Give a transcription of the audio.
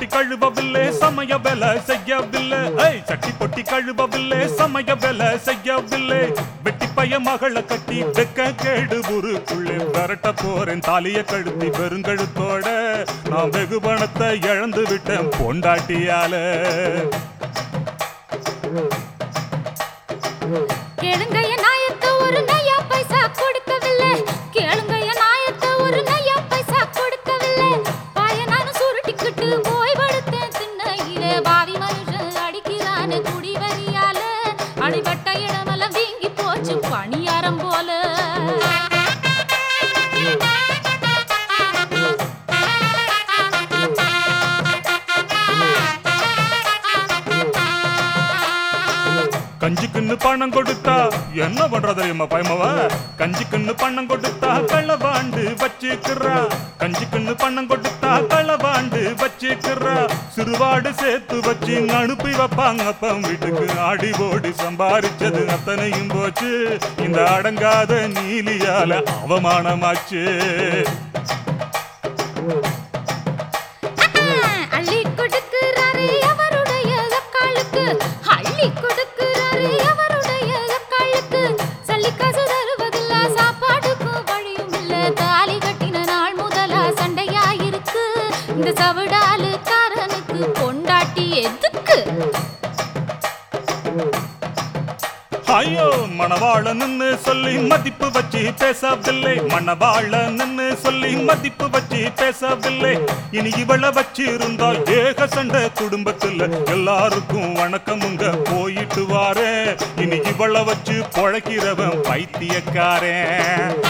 கழுவவில்லை சமய வேலை செய்யவில்லை ஏய் சட்டி பொட்டி கழுவவில்லை சமய வேலை செய்யவில்லை வெட்டி பைய மகளை கட்டி வெக்க கேடு ஊருக்குள்ளே விரட்ட போறேன் தாலிய கழுத்தி வெறுங்கழுத்தோட நான் வெகு பணத்தை இழந்து விட்டேன் பொண்டாட்டியால கேளுங்கைய நாயத்தை ஒரு நையா பைசா கொடுக்கவில்லை கேளுங்கைய நாயத்தை ஒரு நையா பைசா கொடுக்கவில்லை பாய நானும் சுருட்டிக்கிட்டு ஓய்வெடுத்தேன் திண்ணையிலே பாவி மனுஷன் அடிக்கிறானே குடி வரியால அடிபட்ட இடமெல்லாம் வீங்கி போச்சு பணியாரம் போல கஞ்சிக்குன்னு பணம் கொடுத்தா என்ன பண்றா தெரியுமா பயமவ கஞ்சிக்குன்னு பணம் கொடுத்தா களவாண்டு வச்சுக்கிறா கஞ்சிக்குன்னு பணம் கொடுத்தா களவாண்டு வச்சுக்கிறா சிறுவாடு சேர்த்து வச்சு அனுப்பி வைப்பாங்க அப்பம் வீட்டுக்கு ஆடி ஓடி சம்பாரிச்சது அத்தனையும் போச்சு இந்த அடங்காத நீலியால அவமானமாச்சு அள்ளி கொடுக்கிறாரு அவருடைய அக்காளுக்கு அள்ளி கொடுக்கிறாரு அவருடைய அக்காளுக்கு சல்லி காசு தருவதில்ல சாப்பாடுக்கும் வழியும் இல்ல தாலி கட்டின நாள் முதலா சண்டையாயிருக்கு இந்த சவடாலுக்காரனுக்கு பொண்டாட்டி எதுக்கு ஐயோ மணவாளன்னு சொல்லி மதிப்பு வச்சு பேசவில்லை மணவாளன்னு சொல்லி மதிப்பு வச்சு பேசவில்லை இனி இவள வச்சு இருந்தா ஏக சண்டை குடும்பத்துல எல்லாருக்கும் வணக்கமுங்க போயிட்டு வாரே இனி இவள வச்சு பொழைக்கிறவன் பைத்தியக்காரன்